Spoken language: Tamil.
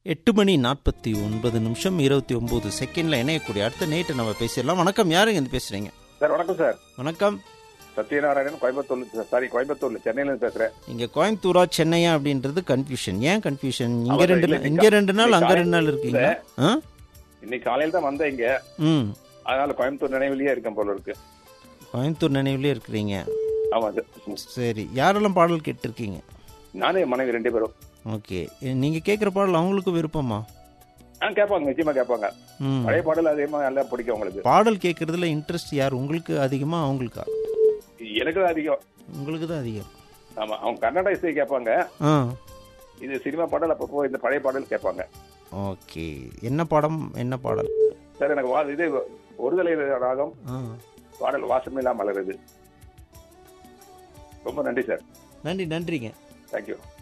எட்டு மணி நாற்பத்தி ஒன்பது நிமிஷம் இருபத்தி ஒன்பது செகண்ட்ல இணையக்கூடிய அடுத்த நேற்று நம்ம பேசிடலாம் வணக்கம் யாருங்க இருந்து பேசுறீங்க சார் வணக்கம் சார் வணக்கம் சத்யநாராயணன் கோயம்புத்தூர்ல சாரி கோயம்புத்தூர்ல சென்னையில இருந்து பேசுறேன் இங்க கோயம்புத்தூரா சென்னையா அப்படின்றது கன்ஃபியூஷன் ஏன் கன்ஃபியூஷன் இங்க ஆமா, ரெண்டு இல்ல, நா- இன்னைக்கு இங்க ரெண்டு நாள் அங்க இன்னைக்கு ரெண்டு நாள் இருக்கீங்க ஆ? இன்னைக்கு காலையில தான் வந்தேன் இங்க ம் அதனால கோயம்புத்தூர் நினைவிலேயே இருக்கேன் போல இருக்கு கோயம்புத்தூர் நினைவுலயே இருக்கிறீங்க ஆமா சார் சரி யாரெல்லாம் பாடல் கேட்டிருக்கீங்க நானே என் மனைவி ரெண்டு பேரும் ஓகே நீங்க கேட்குற பாடல் அவங்களுக்கு விருப்பமா ஆ கேட்பாங்க நிச்சயமா கேட்பாங்க ம் பழைய பாடல் அதிகமா நல்லா பிடிக்கும் உங்களுக்கு பாடல் கேட்கறதுல இன்ட்ரெஸ்ட் யார் உங்களுக்கு அதிகமா அவங்களுக்கா எனக்கு தான் அதிகம் உங்களுக்கு தான் அதிகம் ஆமா அவங்க கன்னட இசை கேட்பாங்க ஆ இது சினிமா பாடல் அப்பப்போ இந்த பழைய பாடல் கேட்பாங்க ஓகே என்ன படம் என்ன பாடல் சார் எனக்கு வா- இது ஒருதலை ராகம் ஆ பாடல் வாசமில்லா மலருது ரொம்ப நன்றி சார் நன்றி நன்றிங்க தேங்க்யூ